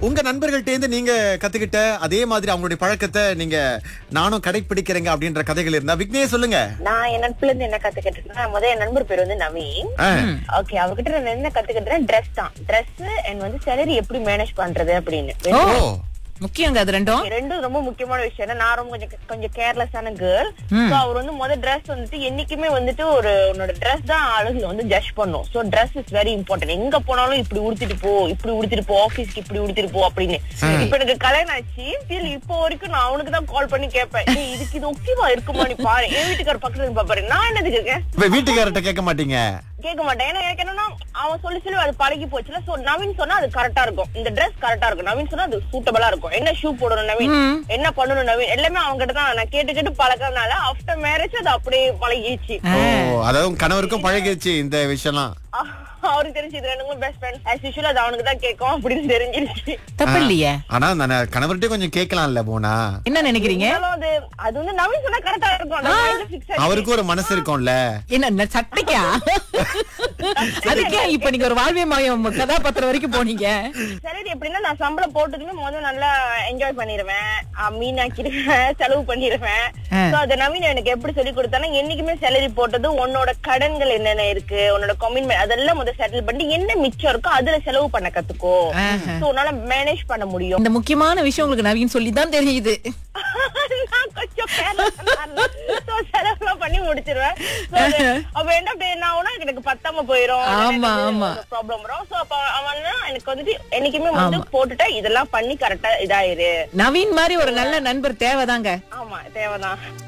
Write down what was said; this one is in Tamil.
உங்க நண்பர்கள்ட்ட இருந்து நீங்க கத்துக்கிட்ட அதே மாதிரி அவங்களுடைய பழக்கத்தை நீங்க நானும் கடைபிடிக்கிறேங்க அப்படின்ற கதைகள் இருந்தா விக்னேஷ் சொல்லுங்க நான் என் நட்புல இருந்து என்ன கத்துக்கிட்டேன்னா முதல்ல என் நண்பர் பேர் வந்து நவீன் ஆ, ஓகே அவர்கிட்ட நான் என்ன கத்துக்கிட்டேன் ட்ரெஸ் தான் ட்ரெஸ் அண்ட் வந்து சேலரி எப்படி மேனேஜ் பண்றது அப்படின்னு ஓ ஓ முக்கியங்க அது ரெண்டும் ரெண்டும் ரொம்ப முக்கியமான விஷயம் ஏன்னா நான் ரொம்ப கொஞ்சம் கொஞ்சம் கேர்லெஸ்ஸான கேர்ள் சோ அவர் வந்து முதல் ட்ரெஸ் வந்துட்டு என்னைக்குமே வந்துட்டு ஒரு உன்னோட ட்ரெஸ் தான் ஆளுங்களை வந்து ஜட்ஜ் பண்ணும் so dress is very important எங்க போனாலும் இப்படி உடுத்திட்டு போ இப்படி உடுத்திட்டு போ ஆபீஸ்க்கு இப்படி உடுத்திட்டு போ அப்படின்னு இப்ப எனக்கு கல்யாணம் ஆச்சு still இப்போ வரைக்கும் நான் அவனுக்கு தான் கால் பண்ணி கேட்பேன் "ஏய், இதுக்கு இது ஓகேவா இருக்குமா நீ பாரு என் வீட்டுக்கார பக்கத்துல இருந்து பாப்பாரு நான் என்னதுக்கு இருக்கேன் இப்ப வீட்டுக்காரர்கிட்ட கேட்க மாட்டீங்க கேட்க மாட்டேன் ஏன்னா எனக்கு என்னன்னா அவன் சொல்லி சொல்லி அது பழகி போச்சுல சோ நவீன் சொன்னா அது கரெக்டா இருக்கும் இந்த Dress கரெக்டா இருக்கும் நவீன் சொன்னா அது சூட்டபிளா இருக்கும் என்ன ஷூ போடணும் நவீன் என்ன பண்ணணும் நவீன் எல்லாமே அவங்க கிட்ட தான் நான் கேட்டு கேட்டு பழக்கறதுனால ஆஃப்டர் மேரேஜ் அது அப்படியே பழகிடுச்சு ஓ அதாவது உங்க கணவருக்கும் பழகிடுச்சு இந்த விஷயம்லாம் அஹ் அவருக்கு தெரிஞ்சு இது ரெண்டுங்களும் பெஸ்ட் ஃப்ரெண்ட் ஆஸ் யூஷுவல் அது அவனுக்கு தான் கேட்கும் அப்படின்னு தெரிஞ்சிருச்சு தப்பு இல்லையே ஆனா அந்த கணவர்கிட்ட கொஞ்சம் கேட்கலாம்ல போனா என்ன நினைக்கிறீங்க இருந்தாலும் அது அது வந்து நவீன் சொன்னா கரெக்டா இருக்கும் அந்த mindல fix ஆயிடுச்சு. அவருக்கும் ஒரு மனசு இருக்கும்ல என்ன இந்த சட்டைக்கா அதுக்கே இப்ப நீங்க ஒரு வாழ்வே மாயம் கதாபாத்திரம் வரைக்கும் போனீங்க salary எப்படின்னா நான் சம்பளம் போட்டதுமே முதல்ல நல்லா என்ஜாய் பண்ணிருவேன் அஹ் மீனாக்கிடுவேன் செலவு பண்ணிருவேன் ஆ. சோ அது நவீன் எனக்கு எப்படி சொல்லி கொடுத்தானா என்னைக்குமே salary போட்டது உன்னோட கடன்கள் என்னென்ன இருக்கு உன்னோட கமிட்மெண்ட் அதெல்லாம் முதல்ல செட்டில் பண்ணி என்ன மிச்சம் இருக்கோ அதுல செலவு பண்ண கத்துக்கோ ஆஹா. சோ உன்னால மேனேஜ் பண்ண முடியும் இந்த முக்கியமான விஷயம் உங்களுக்கு நவீன் சொல்லி தான் தெரியுது நான் கொஞ்சம் careless ஆனதுனால, so செலவுலாம் பண்ணி முடிச்சிருவேன் So அது அப்ப என்ன அப்படி என்ன ஆகும்னா எனக்கு பத்தாம போயிரும் ஆமா, ஆமா. ப்ராப்ளம் வரும் சோ அப்ப அவன் எனக்கு வந்துட்டு என்னைக்குமே வந்து போட்டுட்டா இதெல்லாம் பண்ணி கரெக்டா இதாயிரு நவீன் மாதிரி ஒரு நல்ல நண்பர் தேவைதாங்க ஆமா தேவைதான்